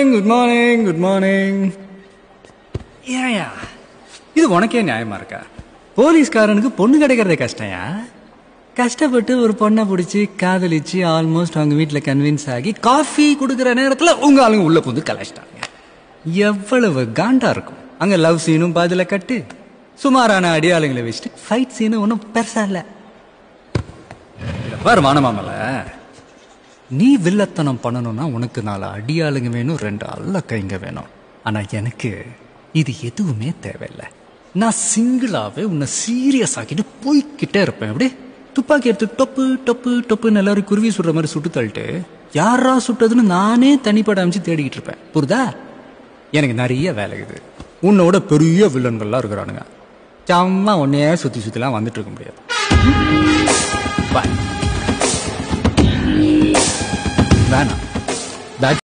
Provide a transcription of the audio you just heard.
morning good morning good morning ஏயா இது உனக்கே நியாயமா இருக்கா போலீஸ்காரனுக்கு பொண்ணு கிடைக்கிறதே கஷ்டம்யா கஷ்டப்பட்டு ஒரு பொண்ணை பிடிச்சி காதலிச்சு ஆல்மோஸ்ட் அவங்க வீட்டில் கன்வின்ஸ் ஆகி காஃபி கொடுக்குற நேரத்தில் உங்க ஆளுங்க உள்ள புந்து கலாச்சிட்டாங்க எவ்வளவு காண்டா இருக்கும் அங்க லவ் சீனும் பாதியில கட்டு சுமாரான அடியாளுங்களை வச்சுட்டு ஃபைட் சீனும் ஒன்றும் பெருசா இல்லை பாரு மானமாமல நீ வில்லத்தனம் பண்ணணும்னா உனக்கு நாலு அடியாளுங்க வேணும் ரெண்டு அல்ல கைங்க வேணும் ஆனா எனக்கு இது எதுவுமே தேவையில்லை நான் சிங்கிளாவே உன்னை சீரியஸ் ஆக்கிட்டு போய்கிட்டே இருப்பேன் அப்படி துப்பாக்கி எடுத்து டொப்பு டொப்பு டொப்புன்னு எல்லாரும் குருவி சுடுற மாதிரி சுட்டு தள்ளிட்டு யாரா சுட்டதுன்னு நானே தனிப்பட அமைச்சு தேடிக்கிட்டு இருப்பேன் புரிதா எனக்கு நிறைய வேலை இது உன்னோட பெரிய வில்லன்கள்லாம் இருக்கிறானுங்க சும்மா உன்னையே சுத்தி சுத்திலாம் வந்துட்டு இருக்க முடியாது பாய் வேணாம்